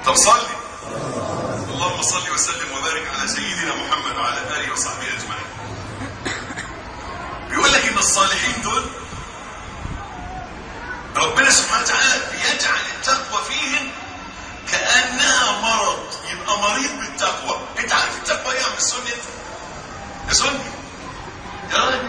طب صلي اللهم صل وسلم وبارك على سيدنا محمد وعلى اله وصحبه اجمعين بيقول لك ان الصالحين دول ربنا سبحانه وتعالى بيجعل التقوى فيهم كانها مرض يبقى مريض بالتقوى انت عارف التقوى ايه يا عم السني انت يا سني يا راجل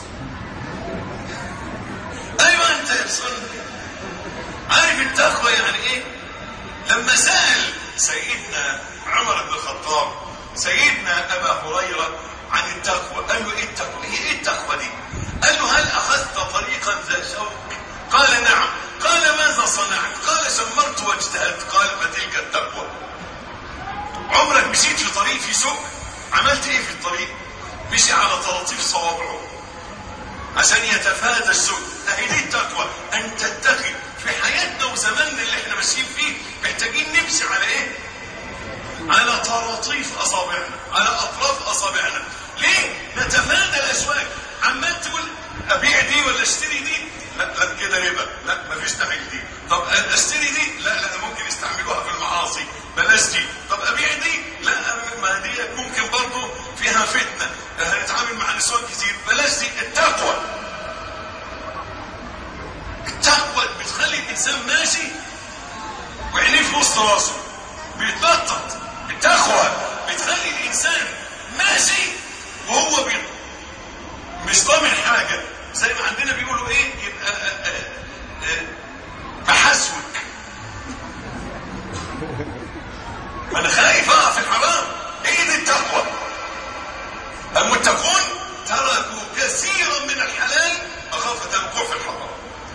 ايوه انت يا سني عارف التقوى يعني ايه لما سال سيدنا عمر بن الخطاب سيدنا ابا هريره عن التقوى قال له ايه التقوى هي ايه التقوى دي قال له هل اخذت طريقا ذا شوك قال نعم قال ماذا صنعت قال شمرت واجتهدت قال فتلك التقوى عمرك مشيت في طريق في سوق عملت ايه في الطريق مشي على طراطيف صوابعه عشان يتفادى السوء اهي دي التقوى ان تتقي في حياتنا وزماننا اللي احنا ماشيين فيه محتاجين نمشي على ايه على طراطيف اصابعنا على اطراف اصابعنا ليه نتفادى الاشواك عمال تقول ابيع دي ولا اشتري دي لا لا كده ربا لا مفيش داعي دي طب اشتري دي لا لا ممكن يستعملوها في المعاصي بلاش دي طب ابيع دي لا ما دي ممكن برضه فيها فتنه هنتعامل مع نسوان كتير بلاش دي التقوى التقوى بتخلي الانسان ماشي وعينيه في وسط راسه بيتنطط التقوى بتخلي الانسان ماشي وهو بي... مش ضامن حاجه زي ما عندنا بيقولوا ايه يبقى آه، آه، آه، بحسوك ما انا خايف اقع في الحرام ايه دي التقوى المتقون تركوا كثيرا من الحلال مخافة الوقوع في الحرام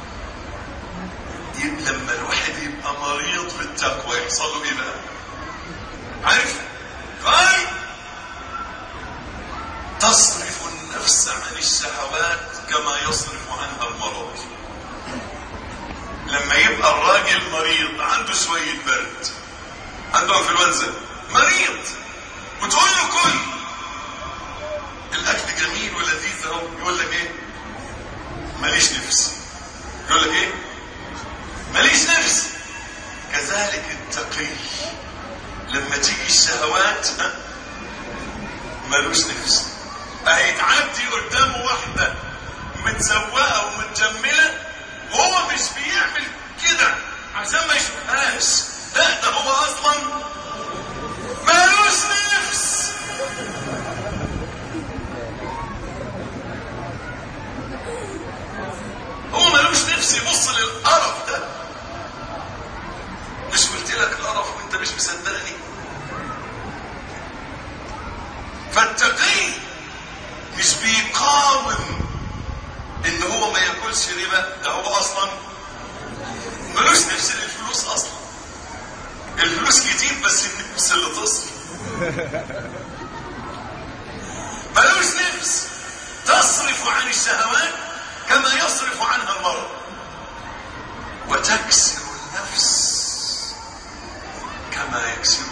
يبقى لما الواحد يبقى مريض بالتقوى يحصل له ايه بقى عارف قال تصرف النفس عن الشهوات كما يصرف عنها المرض لما يبقى الراجل مريض عنده شوية برد عنده انفلونزا مريض وتقول له كل الاكل جميل ولذيذ اهو يقول لك ايه ماليش نفس يقول لك ايه ماليش نفس كذلك التقي لما تيجي الشهوات ها، مالوش نفس هيتعدي قدامه واحده متزوقه ومتجمله وهو مش بيعمل كده عشان ما يشوفهاش لا ده هو اصلا مالوش نفس هو ملوش نفس يبص للقرف ده مش قلت لك قرف وانت مش مصدقني فالتقي مش بيقاوم ان هو ما ياكلش ربا ده هو اصلا ملوش نفس للفلوس اصلا الفلوس كتير بس النفس اللي تصل ملوش نفس تصرف عن الشهوات كما يصرف عنها المرض وتكسر النفس كما يكسر